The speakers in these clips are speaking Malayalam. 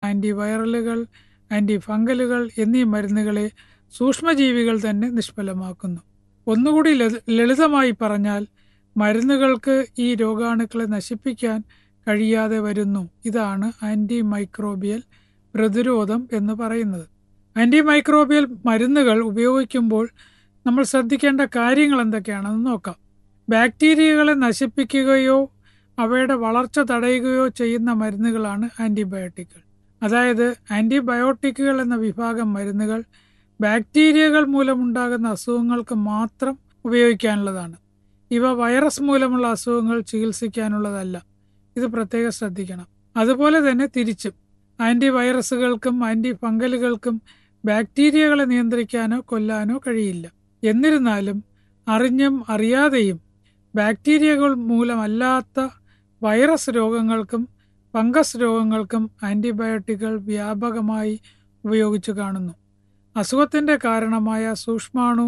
ആൻറ്റിവൈറലുകൾ ആൻറ്റി ഫംഗലുകൾ എന്നീ മരുന്നുകളെ സൂക്ഷ്മജീവികൾ തന്നെ നിഷ്ഫലമാക്കുന്നു ഒന്നുകൂടി ലളിത- ലളിതമായി പറഞ്ഞാൽ മരുന്നുകൾക്ക് ഈ രോഗാണുക്കളെ നശിപ്പിക്കാൻ കഴിയാതെ വരുന്നു ഇതാണ് ആൻറ്റി മൈക്രോബിയൽ പ്രതിരോധം എന്ന് പറയുന്നത് ആൻറ്റി മൈക്രോബിയൽ മരുന്നുകൾ ഉപയോഗിക്കുമ്പോൾ നമ്മൾ ശ്രദ്ധിക്കേണ്ട കാര്യങ്ങൾ എന്തൊക്കെയാണെന്ന് നോക്കാം ബാക്ടീരിയകളെ നശിപ്പിക്കുകയോ അവയുടെ വളർച്ച തടയുകയോ ചെയ്യുന്ന മരുന്നുകളാണ് ആൻറ്റിബയോട്ടിക്കുകൾ അതായത് ആൻറ്റിബയോട്ടിക്കുകൾ എന്ന വിഭാഗം മരുന്നുകൾ ബാക്ടീരിയകൾ മൂലമുണ്ടാകുന്ന അസുഖങ്ങൾക്ക് മാത്രം ഉപയോഗിക്കാനുള്ളതാണ് ഇവ വൈറസ് മൂലമുള്ള അസുഖങ്ങൾ ചികിത്സിക്കാനുള്ളതല്ല ഇത് പ്രത്യേകം ശ്രദ്ധിക്കണം അതുപോലെ തന്നെ തിരിച്ചും ആൻറ്റിവൈറസുകൾക്കും ആൻറ്റി ഫംഗലുകൾക്കും ബാക്ടീരിയകളെ നിയന്ത്രിക്കാനോ കൊല്ലാനോ കഴിയില്ല എന്നിരുന്നാലും അറിഞ്ഞും അറിയാതെയും ബാക്ടീരിയകൾ മൂലമല്ലാത്ത വൈറസ് രോഗങ്ങൾക്കും ഫംഗസ് രോഗങ്ങൾക്കും ആൻറ്റിബയോട്ടിക്കുകൾ വ്യാപകമായി ഉപയോഗിച്ചു കാണുന്നു അസുഖത്തിൻ്റെ കാരണമായ സൂക്ഷ്മാണു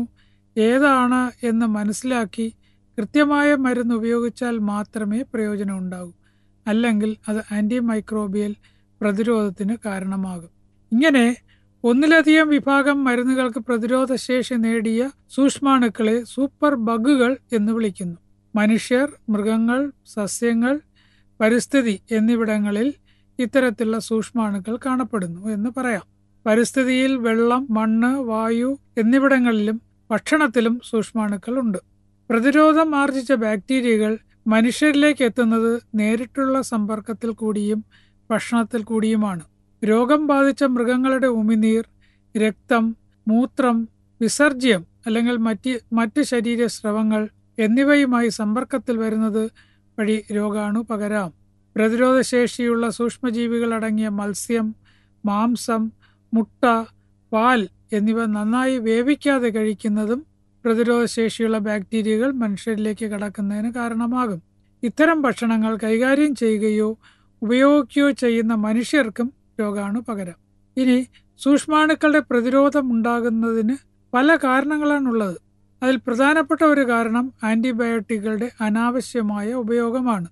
ഏതാണ് എന്ന് മനസ്സിലാക്കി കൃത്യമായ മരുന്ന് ഉപയോഗിച്ചാൽ മാത്രമേ പ്രയോജനം ഉണ്ടാകൂ അല്ലെങ്കിൽ അത് ആൻറ്റി മൈക്രോബിയൽ പ്രതിരോധത്തിന് കാരണമാകും ഇങ്ങനെ ഒന്നിലധികം വിഭാഗം മരുന്നുകൾക്ക് പ്രതിരോധ ശേഷി നേടിയ സൂക്ഷ്മാണുക്കളെ സൂപ്പർ ബഗുകൾ എന്ന് വിളിക്കുന്നു മനുഷ്യർ മൃഗങ്ങൾ സസ്യങ്ങൾ പരിസ്ഥിതി എന്നിവിടങ്ങളിൽ ഇത്തരത്തിലുള്ള സൂക്ഷ്മാണുക്കൾ കാണപ്പെടുന്നു എന്ന് പറയാം പരിസ്ഥിതിയിൽ വെള്ളം മണ്ണ് വായു എന്നിവിടങ്ങളിലും ഭക്ഷണത്തിലും സൂക്ഷ്മാണുക്കൾ ഉണ്ട് പ്രതിരോധം ആർജിച്ച ബാക്ടീരിയകൾ മനുഷ്യരിലേക്ക് എത്തുന്നത് നേരിട്ടുള്ള സമ്പർക്കത്തിൽ കൂടിയും ഭക്ഷണത്തിൽ കൂടിയുമാണ് രോഗം ബാധിച്ച മൃഗങ്ങളുടെ ഉമിനീർ രക്തം മൂത്രം വിസർജ്യം അല്ലെങ്കിൽ മറ്റ് മറ്റ് ശരീര സ്രവങ്ങൾ എന്നിവയുമായി സമ്പർക്കത്തിൽ വരുന്നത് വഴി രോഗാണു പകരാം പ്രതിരോധശേഷിയുള്ള സൂക്ഷ്മജീവികൾ അടങ്ങിയ മത്സ്യം മാംസം മുട്ട പാൽ എന്നിവ നന്നായി വേവിക്കാതെ കഴിക്കുന്നതും പ്രതിരോധശേഷിയുള്ള ബാക്ടീരിയകൾ മനുഷ്യരിലേക്ക് കടക്കുന്നതിന് കാരണമാകും ഇത്തരം ഭക്ഷണങ്ങൾ കൈകാര്യം ചെയ്യുകയോ ഉപയോഗിക്കുകയോ ചെയ്യുന്ന മനുഷ്യർക്കും രോഗാണു പകരാം ഇനി സൂക്ഷ്മാണുക്കളുടെ പ്രതിരോധം ഉണ്ടാകുന്നതിന് പല കാരണങ്ങളാണുള്ളത് അതിൽ പ്രധാനപ്പെട്ട ഒരു കാരണം ആൻറ്റിബയോട്ടിക്കുകളുടെ അനാവശ്യമായ ഉപയോഗമാണ്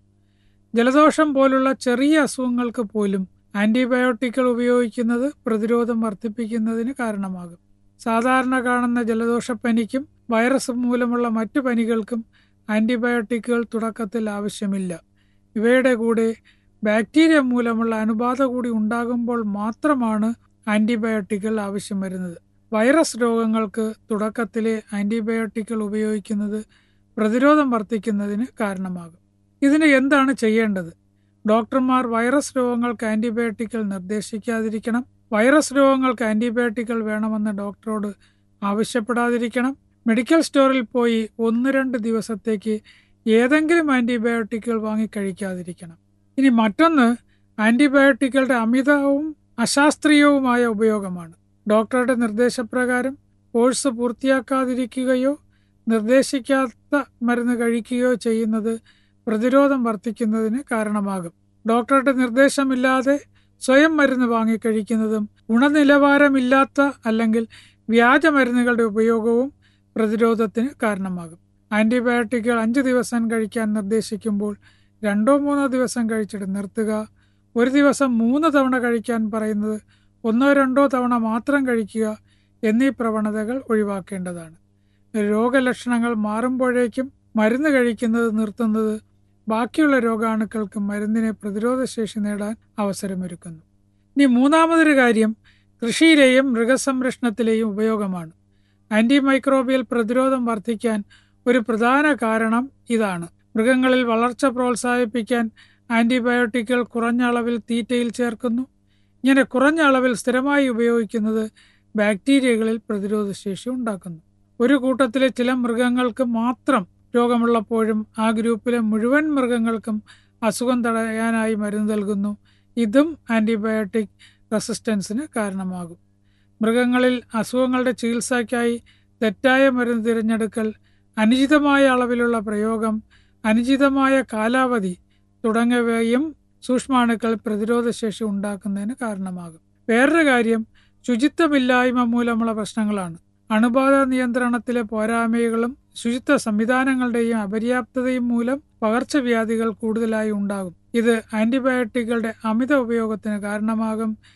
ജലദോഷം പോലുള്ള ചെറിയ അസുഖങ്ങൾക്ക് പോലും ആൻറ്റിബയോട്ടിക്കുകൾ ഉപയോഗിക്കുന്നത് പ്രതിരോധം വർദ്ധിപ്പിക്കുന്നതിന് കാരണമാകും സാധാരണ കാണുന്ന ജലദോഷപ്പനിക്കും വൈറസ് മൂലമുള്ള മറ്റു പനികൾക്കും ആൻറ്റിബയോട്ടിക്കുകൾ തുടക്കത്തിൽ ആവശ്യമില്ല ഇവയുടെ കൂടെ ബാക്ടീരിയ മൂലമുള്ള അണുബാധ കൂടി ഉണ്ടാകുമ്പോൾ മാത്രമാണ് ആൻറ്റിബയോട്ടിക്കുകൾ ആവശ്യം വരുന്നത് വൈറസ് രോഗങ്ങൾക്ക് തുടക്കത്തിലെ ആൻറ്റിബയോട്ടിക്കുകൾ ഉപയോഗിക്കുന്നത് പ്രതിരോധം വർദ്ധിക്കുന്നതിന് കാരണമാകും ഇതിന് എന്താണ് ചെയ്യേണ്ടത് ഡോക്ടർമാർ വൈറസ് രോഗങ്ങൾക്ക് ആൻറ്റിബയോട്ടിക്കുകൾ നിർദ്ദേശിക്കാതിരിക്കണം വൈറസ് രോഗങ്ങൾക്ക് ആൻറ്റിബയോട്ടിക്കുകൾ വേണമെന്ന് ഡോക്ടറോട് ആവശ്യപ്പെടാതിരിക്കണം മെഡിക്കൽ സ്റ്റോറിൽ പോയി ഒന്ന് രണ്ട് ദിവസത്തേക്ക് ഏതെങ്കിലും ആൻറ്റിബയോട്ടിക്കുകൾ വാങ്ങി കഴിക്കാതിരിക്കണം ഇനി മറ്റൊന്ന് ആൻറ്റിബയോട്ടിക്കുകളുടെ അമിതവും അശാസ്ത്രീയവുമായ ഉപയോഗമാണ് ഡോക്ടറുടെ നിർദ്ദേശപ്രകാരം കോഴ്സ് പൂർത്തിയാക്കാതിരിക്കുകയോ നിർദ്ദേശിക്കാത്ത മരുന്ന് കഴിക്കുകയോ ചെയ്യുന്നത് പ്രതിരോധം വർദ്ധിക്കുന്നതിന് കാരണമാകും ഡോക്ടറുടെ നിർദ്ദേശമില്ലാതെ സ്വയം മരുന്ന് വാങ്ങിക്കഴിക്കുന്നതും ഗുണനിലവാരമില്ലാത്ത അല്ലെങ്കിൽ വ്യാജ മരുന്നുകളുടെ ഉപയോഗവും പ്രതിരോധത്തിന് കാരണമാകും ആൻറ്റിബയോട്ടിക്കുകൾ അഞ്ച് ദിവസം കഴിക്കാൻ നിർദ്ദേശിക്കുമ്പോൾ രണ്ടോ മൂന്നോ ദിവസം കഴിച്ചിട്ട് നിർത്തുക ഒരു ദിവസം മൂന്ന് തവണ കഴിക്കാൻ പറയുന്നത് ഒന്നോ രണ്ടോ തവണ മാത്രം കഴിക്കുക എന്നീ പ്രവണതകൾ ഒഴിവാക്കേണ്ടതാണ് രോഗലക്ഷണങ്ങൾ മാറുമ്പോഴേക്കും മരുന്ന് കഴിക്കുന്നത് നിർത്തുന്നത് ബാക്കിയുള്ള രോഗാണുക്കൾക്ക് മരുന്നിനെ പ്രതിരോധശേഷി നേടാൻ അവസരമൊരുക്കുന്നു ഇനി മൂന്നാമതൊരു കാര്യം കൃഷിയിലെയും മൃഗസംരക്ഷണത്തിലെയും ഉപയോഗമാണ് ആൻറ്റി മൈക്രോബിയൽ പ്രതിരോധം വർദ്ധിക്കാൻ ഒരു പ്രധാന കാരണം ഇതാണ് മൃഗങ്ങളിൽ വളർച്ച പ്രോത്സാഹിപ്പിക്കാൻ ആൻറ്റിബയോട്ടിക്കുകൾ കുറഞ്ഞ അളവിൽ തീറ്റയിൽ ചേർക്കുന്നു ഇങ്ങനെ കുറഞ്ഞ അളവിൽ സ്ഥിരമായി ഉപയോഗിക്കുന്നത് ബാക്ടീരിയകളിൽ പ്രതിരോധശേഷി ഉണ്ടാക്കുന്നു ഒരു കൂട്ടത്തിലെ ചില മൃഗങ്ങൾക്ക് മാത്രം രോഗമുള്ളപ്പോഴും ആ ഗ്രൂപ്പിലെ മുഴുവൻ മൃഗങ്ങൾക്കും അസുഖം തടയാനായി മരുന്ന് നൽകുന്നു ഇതും ആൻറ്റിബയോട്ടിക് റെസിസ്റ്റൻസിന് കാരണമാകും മൃഗങ്ങളിൽ അസുഖങ്ങളുടെ ചികിത്സയ്ക്കായി തെറ്റായ മരുന്ന് തിരഞ്ഞെടുക്കൽ അനുചിതമായ അളവിലുള്ള പ്രയോഗം അനുചിതമായ കാലാവധി തുടങ്ങിയവയും സൂക്ഷ്മാണുക്കൾ പ്രതിരോധശേഷി ഉണ്ടാക്കുന്നതിന് കാരണമാകും വേറൊരു കാര്യം ശുചിത്വമില്ലായ്മ മൂലമുള്ള പ്രശ്നങ്ങളാണ് അണുബാധ നിയന്ത്രണത്തിലെ പോരായ്മകളും ശുചിത്വ സംവിധാനങ്ങളുടെയും അപര്യാപ്തതയും മൂലം പകർച്ചവ്യാധികൾ കൂടുതലായി ഉണ്ടാകും ഇത് ആന്റിബയോട്ടിക്കുകളുടെ അമിത ഉപയോഗത്തിന് കാരണമാകും